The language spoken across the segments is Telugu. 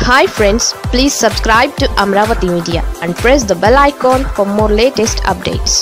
hi friends please subscribe to Amaravati media and press the bell icon for more latest updates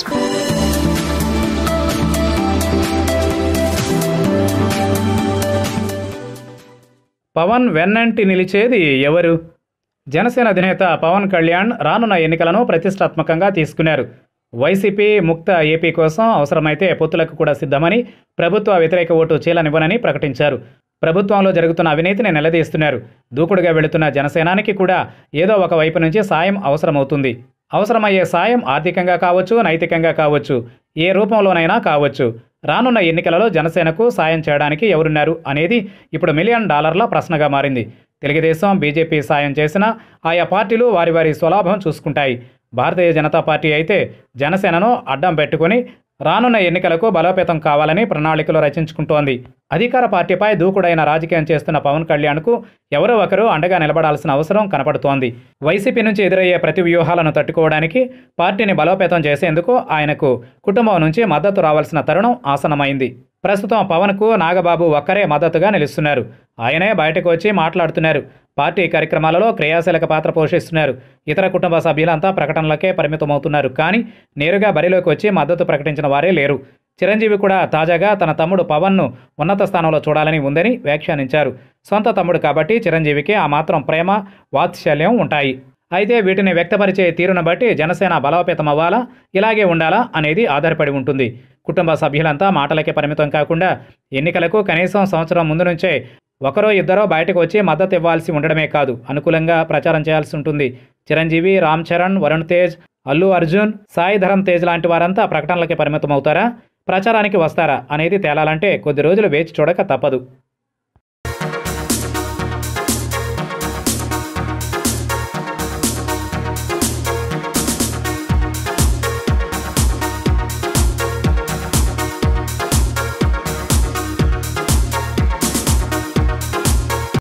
Pawan వెన్నంటి నిలిచేది ఎవరు జనసేన అధినేత పవన్ కళ్యాణ్ రానున్న ఎన్నికలను ప్రతిష్టాత్మకంగా తీసుకున్నారు వైసీపీ ముక్త ఏపీ కోసం అవసరమైతే పొత్తులకు కూడా సిద్ధమని ప్రభుత్వ వ్యతిరేక ఓటు చీలనివ్వనని ప్రకటించారు ప్రభుత్వంలో జరుగుతున్న అవినీతిని నిలదీస్తున్నారు దూకుడుగా వెళుతున్న జనసేనానికి కూడా ఏదో ఒక వైపు నుంచి సాయం అవసరమవుతుంది అవసరమయ్యే సాయం ఆర్థికంగా కావచ్చు నైతికంగా కావచ్చు ఏ రూపంలోనైనా కావచ్చు రానున్న ఎన్నికలలో జనసేనకు సాయం చేయడానికి ఎవరున్నారు అనేది ఇప్పుడు మిలియన్ డాలర్ల ప్రశ్నగా మారింది తెలుగుదేశం బీజేపీ సాయం చేసినా ఆయా పార్టీలు వారి వారి స్వలాభం చూసుకుంటాయి భారతీయ జనతా పార్టీ అయితే జనసేనను అడ్డం పెట్టుకుని రానున్న ఎన్నికలకు బలోపేతం కావాలని ప్రణాళికలు రచించుకుంటోంది అధికార పార్టీపై దూకుడైన రాజకీయం చేస్తున్న పవన్ కళ్యాణ్కు ఎవరో ఒకరు అండగా నిలబడాల్సిన అవసరం కనపడుతోంది వైసీపీ నుంచి ఎదురయ్యే ప్రతి వ్యూహాలను తట్టుకోవడానికి పార్టీని బలోపేతం చేసేందుకు ఆయనకు కుటుంబం నుంచి మద్దతు రావాల్సిన తరుణం ఆసనమైంది ప్రస్తుతం పవన్కు నాగబాబు ఒక్కరే మద్దతుగా నిలుస్తున్నారు ఆయనే బయటకు వచ్చి మాట్లాడుతున్నారు పార్టీ కార్యక్రమాలలో క్రియాశీలక పాత్ర పోషిస్తున్నారు ఇతర కుటుంబ సభ్యులంతా ప్రకటనలకే పరిమితమవుతున్నారు కానీ నేరుగా బరిలోకి వచ్చి మద్దతు ప్రకటించిన వారే లేరు చిరంజీవి కూడా తాజాగా తన తమ్ముడు పవన్ను ఉన్నత స్థానంలో చూడాలని ఉందని వ్యాఖ్యానించారు సొంత తమ్ముడు కాబట్టి చిరంజీవికి ఆ మాత్రం ప్రేమ వాత్సల్యం ఉంటాయి అయితే వీటిని వ్యక్తపరిచే తీరును బట్టి జనసేన బలోపేతం అవ్వాలా ఇలాగే ఉండాలా అనేది ఆధారపడి ఉంటుంది కుటుంబ సభ్యులంతా మాటలకే పరిమితం కాకుండా ఎన్నికలకు కనీసం సంవత్సరం ముందు నుంచే ఒకరో ఇద్దరో బయటకు వచ్చి మద్దతు ఇవ్వాల్సి ఉండడమే కాదు అనుకూలంగా ప్రచారం చేయాల్సి ఉంటుంది చిరంజీవి రామ్ చరణ్ వరుణ్ తేజ్ అల్లు అర్జున్ సాయి ధరమ్ తేజ్ లాంటి వారంతా ప్రకటనలకి పరిమితం అవుతారా ప్రచారానికి వస్తారా అనేది తేలాలంటే కొద్ది రోజులు వేచి చూడక తప్పదు